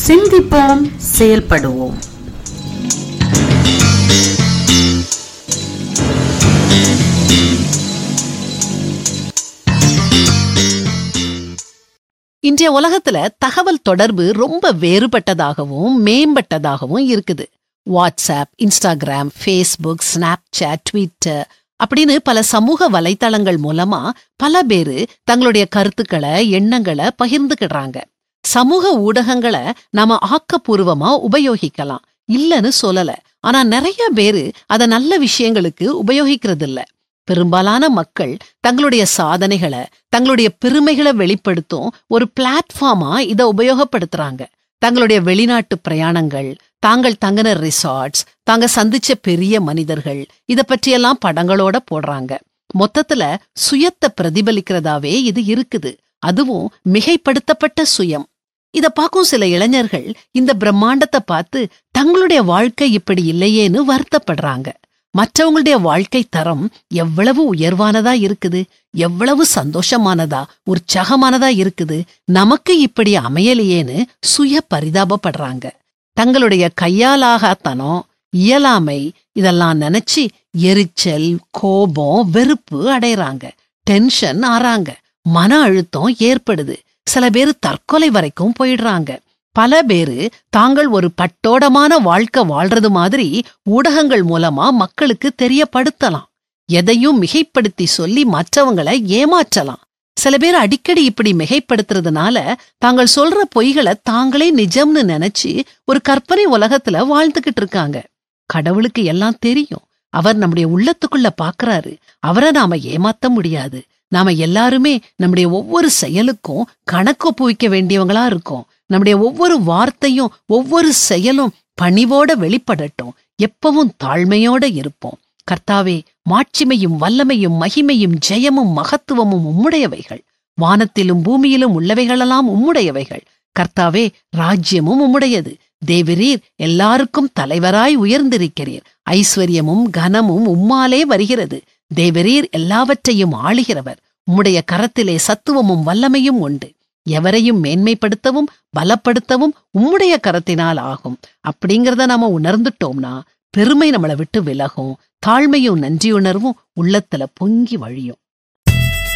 சிந்திப்போம் செயல்படுவோம் இன்றைய உலகத்துல தகவல் தொடர்பு ரொம்ப வேறுபட்டதாகவும் மேம்பட்டதாகவும் இருக்குது WhatsApp Instagram Facebook Snapchat Twitter அப்படின்னு பல சமூக வலைத்தளங்கள் மூலமா பல பேரு தங்களுடைய கருத்துக்களை எண்ணங்களை பகிர்ந்துக்கிடுறாங்க சமூக ஊடகங்களை நாம ஆக்கப்பூர்வமா உபயோகிக்கலாம் இல்லைன்னு சொல்லல ஆனா நிறைய பேரு அத நல்ல விஷயங்களுக்கு உபயோகிக்கிறது இல்ல பெரும்பாலான மக்கள் தங்களுடைய சாதனைகளை தங்களுடைய பெருமைகளை வெளிப்படுத்தும் ஒரு பிளாட்ஃபார்மா இத உபயோகப்படுத்துறாங்க தங்களுடைய வெளிநாட்டு பிரயாணங்கள் தாங்கள் தங்கின ரிசார்ட்ஸ் தாங்க சந்திச்ச பெரிய மனிதர்கள் இத பற்றியெல்லாம் படங்களோட போடுறாங்க மொத்தத்துல சுயத்தை பிரதிபலிக்கிறதாவே இது இருக்குது அதுவும் மிகைப்படுத்தப்பட்ட சுயம் இத பார்க்கும் சில இளைஞர்கள் இந்த பிரம்மாண்டத்தை பார்த்து தங்களுடைய வாழ்க்கை இப்படி இல்லையேன்னு வருத்தப்படுறாங்க மற்றவங்களுடைய வாழ்க்கை தரம் எவ்வளவு உயர்வானதா இருக்குது எவ்வளவு சந்தோஷமானதா உற்சாகமானதா இருக்குது நமக்கு இப்படி அமையலையேன்னு சுய பரிதாபப்படுறாங்க தங்களுடைய கையாலாகத்தனம் இயலாமை இதெல்லாம் நினைச்சு எரிச்சல் கோபம் வெறுப்பு அடையறாங்க டென்ஷன் ஆறாங்க மன அழுத்தம் ஏற்படுது சில பேர் தற்கொலை வரைக்கும் போயிடுறாங்க பல பேரு தாங்கள் ஒரு பட்டோடமான வாழ்க்கை வாழ்றது மாதிரி ஊடகங்கள் மூலமா மக்களுக்கு தெரியப்படுத்தலாம் எதையும் மிகைப்படுத்தி சொல்லி மற்றவங்களை ஏமாற்றலாம் சில பேர் அடிக்கடி இப்படி மிகைப்படுத்துறதுனால தாங்கள் சொல்ற பொய்களை தாங்களே நிஜம்னு நினைச்சு ஒரு கற்பனை உலகத்துல வாழ்ந்துகிட்டு இருக்காங்க கடவுளுக்கு எல்லாம் தெரியும் அவர் நம்முடைய உள்ளத்துக்குள்ள பாக்குறாரு அவரை நாம ஏமாத்த முடியாது நாம எல்லாருமே நம்முடைய ஒவ்வொரு செயலுக்கும் கணக்கு ஒப்புவிக்க வேண்டியவங்களா இருக்கோம் நம்முடைய ஒவ்வொரு வார்த்தையும் ஒவ்வொரு செயலும் பணிவோட வெளிப்படட்டும் எப்பவும் தாழ்மையோட இருப்போம் கர்த்தாவே மாட்சிமையும் வல்லமையும் மகிமையும் ஜெயமும் மகத்துவமும் உம்முடையவைகள் வானத்திலும் பூமியிலும் உள்ளவைகளெல்லாம் உம்முடையவைகள் கர்த்தாவே ராஜ்யமும் உம்முடையது தேவரீர் எல்லாருக்கும் தலைவராய் உயர்ந்திருக்கிறீர் ஐஸ்வர்யமும் கனமும் உம்மாலே வருகிறது தேவரீர் எல்லாவற்றையும் ஆளுகிறவர் உம்முடைய கரத்திலே சத்துவமும் வல்லமையும் உண்டு எவரையும் மேன்மைப்படுத்தவும் பலப்படுத்தவும் உம்முடைய கரத்தினால் ஆகும் அப்படிங்கறத நாம உணர்ந்துட்டோம்னா பெருமை நம்மளை விட்டு விலகும் தாழ்மையும் நன்றியுணர்வும் உள்ளத்துல பொங்கி வழியும்